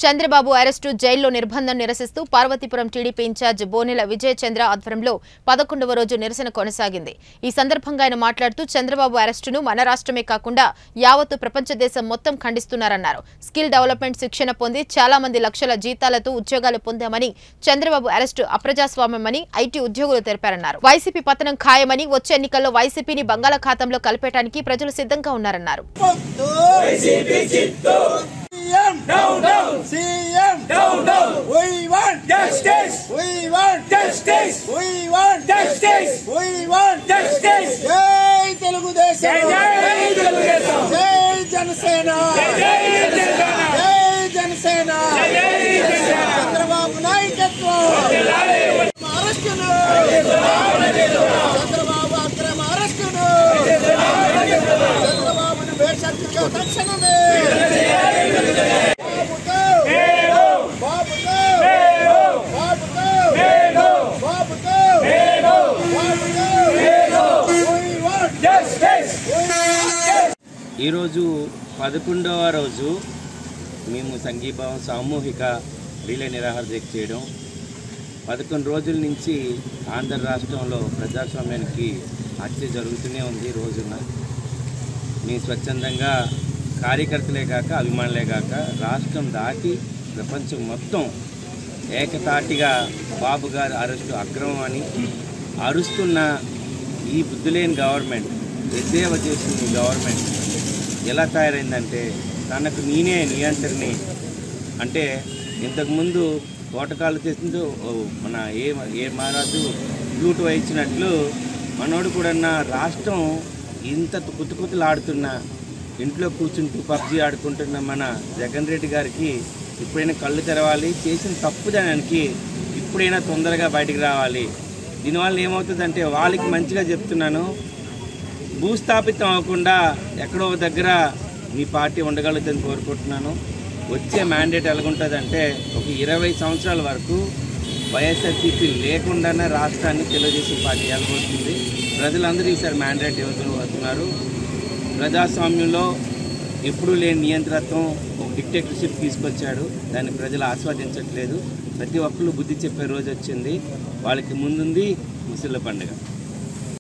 Chandrababu arrest జైల్లో నిర్బంధం నిరసిస్తూ పార్వతీపురం టీడీపీ ఇన్ఛార్జ్ బోనెల విజయ చంద్ర ఆధ్వర్యంలో పదకొండవ రోజు నిరసన కొనసాగింది ఈ సందర్భంగా ఆయన మాట్లాడుతూ చంద్రబాబు అరెస్టును మన రాష్ట్రమే కాకుండా యావత్తు ప్రపంచ దేశం మొత్తం ఖండిస్తున్నారన్నారు స్కిల్ డెవలప్మెంట్ శిక్షణ పొంది చాలా మంది లక్షల జీతాలతో ఉద్యోగాలు పొందామని చంద్రబాబు అరెస్టు అప్రజాస్వామ్యమని ఐటీ ఉద్యోగులు తెలిపారన్నారు వైసీపీ పతనం ఖాయమని వచ్చే ఎన్నికల్లో వైసీపీని బంగాళాఖాతంలో కలిపేయడానికి ప్రజలు సిద్ధంగా ఉన్నారన్నారు పొత్తు CM Down, down, CM down, down. we want Justice, we want justice, we want justice, we want justice. జై తెలుగుదేశం జై జై తెలుగుదేశం. జై జనసేన జై జనసేన. జై జనసేన జై జనసేన. చంద్రబాబు నాయకత్వం అరెస్టును చంద్రబాబు అక్రమ అరెస్టును చంద్రబాబును బేషరతుగా తక్షణమే బాబుతో బాబుతో బాబుతో బాబుతో బాబుతో We want Justice. ఈరోజు పదకొండవ రోజు మేము సంఘీభావం సామూహిక రీలే నిరాహార దీక్ష చేయడం పదకొండు రోజుల నుంచి ఆంధ్ర రాష్ట్రంలో ప్రజాస్వామ్యానికి హత్య జరుగుతూనే ఉంది ఈ రోజున మీ స్వచ్ఛందంగా కార్యకర్తలే కాక అభిమానులే కాక రాష్ట్రం దాటి ప్రపంచం మొత్తం ఏకతాటిగా బాబు గారి అరెస్టు అక్రమం అని అరుస్తున్న ఈ బుద్ధులేని గవర్నమెంట్ ఎద్దేవ చేస్తున్న ఈ గవర్నమెంట్ ఎలా తయారైందంటే తనకు నేనే నియంత్రణని అంటే ఇంతకుముందు తోటకాలు చేసిందో ఓ మన ఏ ఏ మహారాజు ఫ్లూట్ వాయించినట్లు మనోడు కూడా రాష్ట్రం ఇంత కుతుకుతులాడుతున్న ఇంట్లో కూర్చుంటూ పబ్జీ ఆడుకుంటున్న మన జగన్ రెడ్డి గారికి ఇప్పుడైనా కళ్ళు తెరవాలి చేసిన తప్పుదనానికి ఇప్పుడైనా తొందరగా బయటికి రావాలి దీనివల్ల ఏమవుతుందంటే వాళ్ళకి మంచిగా చెప్తున్నాను భూస్థాపితం అవ్వకుండా ఎక్కడో ఒక దగ్గర మీ పార్టీ ఉండగలుగుతుందని కోరుకుంటున్నాను వచ్చే మ్యాండేట్ ఎలాగుంటుందంటే ఒక ఇరవై సంవత్సరాల వరకు వైఎస్ఆర్సీపీ లేకుండానే రాష్ట్రాన్ని తెలుగుదేశం పార్టీ వెళ్ళబోతుంది ప్రజలందరూ ఈసారి మ్యాండేట్ ఇవ్వతున్నారు ప్రజాస్వామ్యంలో ఎప్పుడూ లేని నియంత్రత్వం ఒక డిక్టేటర్షిప్ తీసుకొచ్చాడు దాన్ని ప్రజలు ఆస్వాదించట్లేదు ప్రతి ఒక్కరు బుద్ధి చెప్పే రోజు వచ్చింది వాళ్ళకి ముందుంది ముసలి పండుగ